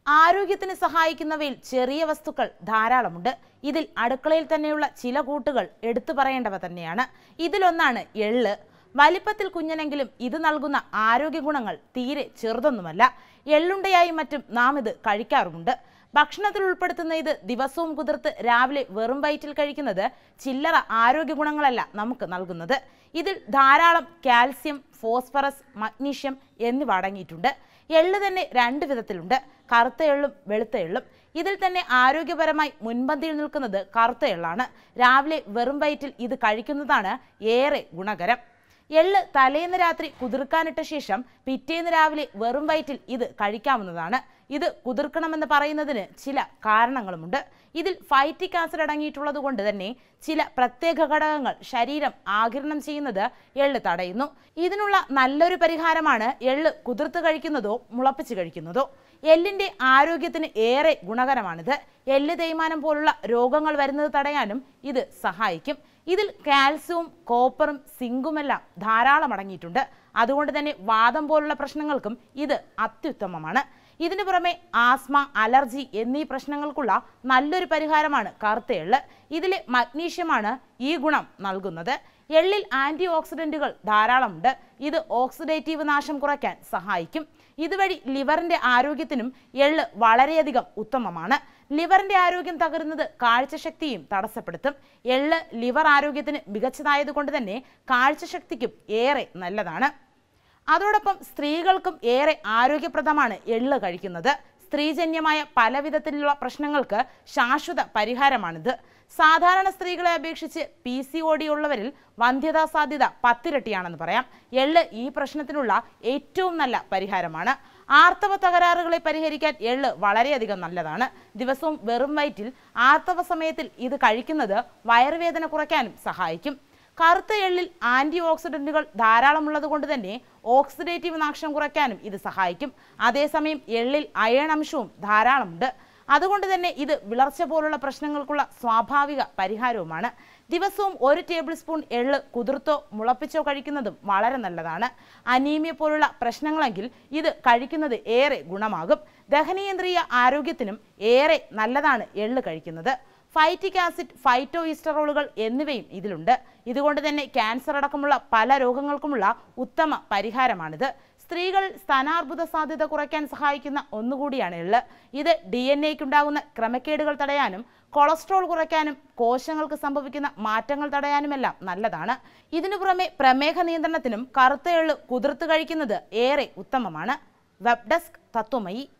ആരോഗ്യത്തിന് സഹായിക്കുന്നവയിൽ ചെറിയ വസ്തുക്കൾ ധാരാളമുണ്ട് ഇതിൽ അടുക്കളയിൽ തന്നെയുള്ള ചില കൂട്ടുകൾ എടുത്തു പറയേണ്ടവ തന്നെയാണ് ഇതിലൊന്നാണ് എള്ള് വലിപ്പത്തിൽ കുഞ്ഞനെങ്കിലും ഇത് നൽകുന്ന ആരോഗ്യ ഗുണങ്ങൾ തീരെ ചെറുതൊന്നുമല്ല എള്ളുണ്ടയായും മറ്റും നാം ഇത് കഴിക്കാറുമുണ്ട് ഭക്ഷണത്തിൽ ഉൾപ്പെടുത്തുന്ന ഇത് ദിവസവും കുതിർത്ത് രാവിലെ വെറും വയറ്റിൽ കഴിക്കുന്നത് ചില്ലറ ആരോഗ്യ ഗുണങ്ങളല്ല നമുക്ക് നൽകുന്നത് ഇതിൽ ധാരാളം കാൽസ്യം ഫോസ്ഫറസ് മഗ്നീഷ്യം എന്നിവ അടങ്ങിയിട്ടുണ്ട് എള്ള് തന്നെ രണ്ട് വിധത്തിലുണ്ട് കറുത്ത എള്ളും വെളുത്ത എള്ളും ഇതിൽ തന്നെ ആരോഗ്യപരമായി മുൻപന്തിയിൽ നിൽക്കുന്നത് കറുത്ത എള്ളാണ് രാവിലെ വെറും വയറ്റിൽ ഇത് കഴിക്കുന്നതാണ് ഏറെ ഗുണകരം എള്ള് തലേന്ന് രാത്രി കുതിർക്കാനിട്ട ശേഷം പിറ്റേന്ന് രാവിലെ വെറും വയറ്റിൽ ഇത് കഴിക്കാവുന്നതാണ് ഇത് കുതിർക്കണമെന്ന് പറയുന്നതിന് ചില കാരണങ്ങളുമുണ്ട് ഇതിൽ ഫൈറ്റിക് ആസിഡ് അടങ്ങിയിട്ടുള്ളത് കൊണ്ട് തന്നെ ചില പ്രത്യേക ഘടകങ്ങൾ ശരീരം ആകിരണം ചെയ്യുന്നത് എള്ള് തടയുന്നു ഇതിനുള്ള നല്ലൊരു പരിഹാരമാണ് എള്ള് കുതിർത്ത് കഴിക്കുന്നതോ മുളപ്പിച്ച് കഴിക്കുന്നതോ എല്ലിന്റെ ആരോഗ്യത്തിന് ഏറെ ഗുണകരമാണിത് എല്ല് തേയ്മാനം പോലുള്ള രോഗങ്ങൾ വരുന്നത് തടയാനും ഇത് സഹായിക്കും ഇതിൽ കാൽസ്യവും കോപ്പറും സിങ്കുമെല്ലാം ധാരാളം അടങ്ങിയിട്ടുണ്ട് അതുകൊണ്ട് തന്നെ വാദം പോലുള്ള പ്രശ്നങ്ങൾക്കും ഇത് അത്യുത്തമമാണ് ഇതിനു പുറമെ ആസ്മ അലർജി എന്നീ പ്രശ്നങ്ങൾക്കുള്ള നല്ലൊരു പരിഹാരമാണ് കറുത്ത എള്ള് ഇതിലെ മഗ്നീഷ്യമാണ് ഈ ഗുണം നൽകുന്നത് എള്ളിൽ ആന്റി ഓക്സിഡന്റുകൾ ധാരാളമുണ്ട് ഇത് ഓക്സിഡേറ്റീവ് നാശം കുറയ്ക്കാൻ സഹായിക്കും ഇതുവഴി ലിവറിന്റെ ആരോഗ്യത്തിനും എള്ള് വളരെയധികം ഉത്തമമാണ് ലിവറിന്റെ ആരോഗ്യം തകരുന്നത് കാഴ്ചശക്തിയും തടസ്സപ്പെടുത്തും എള്ള് ലിവർ ആരോഗ്യത്തിന് മികച്ചതായതുകൊണ്ട് തന്നെ കാഴ്ചശക്തിക്കും ഏറെ നല്ലതാണ് അതോടൊപ്പം സ്ത്രീകൾക്കും ഏറെ ആരോഗ്യപ്രദമാണ് എള്ള് കഴിക്കുന്നത് സ്ത്രീജന്യമായ പല വിധത്തിലുള്ള പ്രശ്നങ്ങൾക്ക് ശാശ്വത പരിഹാരമാണിത് സാധാരണ സ്ത്രീകളെ അപേക്ഷിച്ച് പി സി ഒ ഡി ഉള്ളവരിൽ വന്ധ്യതാ സാധ്യത പത്തിരട്ടിയാണെന്ന് പറയാം എള്ള് ഈ പ്രശ്നത്തിനുള്ള ഏറ്റവും നല്ല പരിഹാരമാണ് ആർത്തവ തകരാറുകളെ പരിഹരിക്കാൻ എള്ള് വളരെയധികം നല്ലതാണ് ദിവസവും വെറും വയറ്റിൽ ആർത്തവ സമയത്തിൽ ഇത് കഴിക്കുന്നത് വയറുവേദന കുറയ്ക്കാനും സഹായിക്കും കറുത്ത എള്ളിൽ ആന്റി ഓക്സിഡന്റുകൾ ധാരാളമുള്ളത് കൊണ്ട് തന്നെ ഓക്സിഡേറ്റീവ് നാശം കുറയ്ക്കാനും ഇത് സഹായിക്കും അതേസമയം എള്ളിൽ അയൺ അംശവും ധാരാളമുണ്ട് അതുകൊണ്ട് തന്നെ ഇത് വിളർച്ച പോലുള്ള പ്രശ്നങ്ങൾക്കുള്ള സ്വാഭാവിക പരിഹാരവുമാണ് ദിവസവും ഒരു ടേബിൾ സ്പൂൺ എള്ള് കുതിർത്തോ മുളപ്പിച്ചോ കഴിക്കുന്നതും വളരെ നല്ലതാണ് അനീമിയ പോലുള്ള പ്രശ്നങ്ങളെങ്കിൽ ഇത് കഴിക്കുന്നത് ഏറെ ഗുണമാകും ദഹനേന്ദ്രിയ ആരോഗ്യത്തിനും ഏറെ നല്ലതാണ് എള്ള് കഴിക്കുന്നത് ഫൈറ്റിക് ആസിഡ് ഫൈറ്റോ ഈസ്റ്ററോളുകൾ എന്നിവയും ഇതിലുണ്ട് ഇതുകൊണ്ട് തന്നെ ക്യാൻസർ അടക്കമുള്ള പല രോഗങ്ങൾക്കുമുള്ള ഉത്തമ പരിഹാരമാണിത് സ്ത്രീകളിൽ സ്ഥാനാർബുദ സാധ്യത കുറയ്ക്കാൻ സഹായിക്കുന്ന ഒന്നുകൂടിയാണ് എള്ള് ഇത് ഡി എൻ എക്കുണ്ടാകുന്ന ക്രമക്കേടുകൾ തടയാനും കൊളസ്ട്രോൾ കുറയ്ക്കാനും കോശങ്ങൾക്ക് സംഭവിക്കുന്ന മാറ്റങ്ങൾ തടയാനുമെല്ലാം നല്ലതാണ് ഇതിനു പുറമെ പ്രമേഹ നിയന്ത്രണത്തിനും കറുത്ത എള്ള് കുതിർത്ത് കഴിക്കുന്നത് ഏറെ ഉത്തമമാണ് വെബ് ഡെസ്ക് തത്വമയി